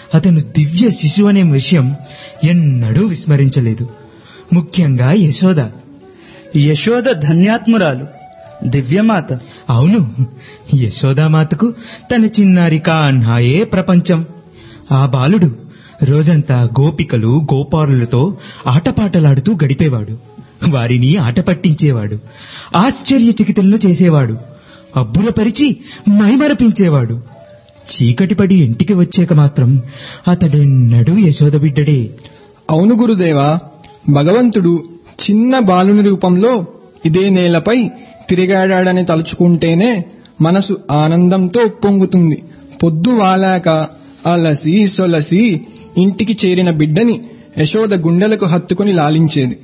అతను దివ్య శిశువు అనే విషయం ఎన్నడూ విస్మరించలేదు ముఖ్యంగా యశోద యశోద ధన్యాత్మురాలు దివ్యమాత అవును యశోదామాతకు తన చిన్నారి కాన్హాయే ప్రపంచం ఆ బాలుడు రోజంతా గోపికలు గోపారులతో ఆటపాటలాడుతూ గడిపేవాడు వారిని ఆట పట్టించేవాడు ఆశ్చర్యచకితులను చేసేవాడు అబ్బురపరిచి మైమరపించేవాడు చీకటిపడి ఇంటికి వచ్చాక మాత్రం అతడెన్నడూ యశోద బిడ్డడే అవును గురుదేవా భగవంతుడు చిన్న బాలుని రూపంలో ఇదే నేలపై తిరిగాడాడని తలుచుకుంటేనే మనసు ఆనందంతో పొంగుతుంది పొద్దు వాలాక అలసి సొలసి ఇంటికి చేరిన బిడ్డని యశోద గుండెలకు హత్తుకుని లాలించేది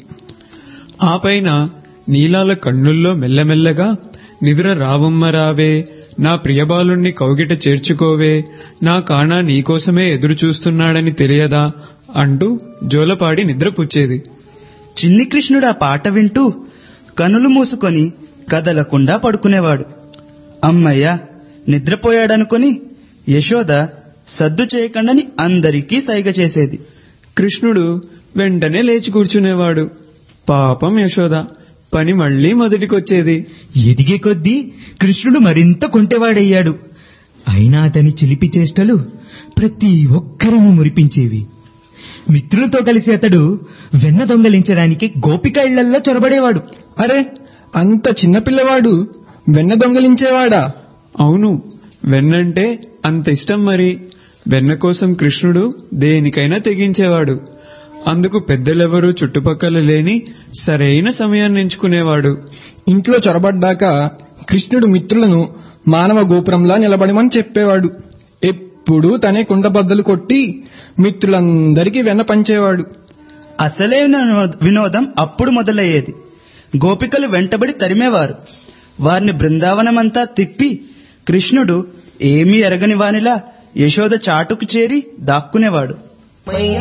ఆ పైన నీలాల కన్నుల్లో మెల్లమెల్లగా నిదుర రావమ్మ రావే నా ప్రియబాలుణ్ణి కౌగిట చేర్చుకోవే నా కాణా నీకోసమే ఎదురు చూస్తున్నాడని తెలియదా అంటూ జోలపాడి నిద్రపుచ్చేది చిన్ని కృష్ణుడు ఆ పాట వింటూ కనులు మూసుకొని కదలకుండా పడుకునేవాడు అమ్మయ్య నిద్రపోయాడనుకొని యశోద సద్దు చేయకుండాని అందరికీ సైగ చేసేది కృష్ణుడు వెంటనే లేచి కూర్చునేవాడు పాపం యశోద పని మళ్లీ మొదటికొచ్చేది ఎదిగే కొద్దీ కృష్ణుడు మరింత కొంటెవాడయ్యాడు అయినా అతని చిలిపి చేష్టలు ప్రతి ఒక్కరిని మురిపించేవి మిత్రులతో కలిసి అతడు వెన్న దొంగలించడానికి గోపిక ఇళ్లల్లో చొరబడేవాడు అరే అంత చిన్న పిల్లవాడు వెన్న దొంగలించేవాడా అవును వెన్నంటే అంత ఇష్టం మరి వెన్న కోసం కృష్ణుడు దేనికైనా తెగించేవాడు అందుకు పెద్దలెవరూ చుట్టుపక్కల లేని సరైన సమయాన్ని ఎంచుకునేవాడు ఇంట్లో చొరబడ్డాక కృష్ణుడు మిత్రులను మానవ గోపురంలా నిలబడమని చెప్పేవాడు ఎప్పుడూ తనే కుండబద్దలు కొట్టి మిత్రులందరికీ వెన్న పంచేవాడు అసలే వినో- వినోదం అప్పుడు మొదలయ్యేది గోపికలు వెంటబడి తరిమేవారు వారిని బృందావనమంతా తిప్పి కృష్ణుడు ఏమీ ఎరగని వానిలా యశోద చాటుకు చేరి దాక్కునేవాడు मैया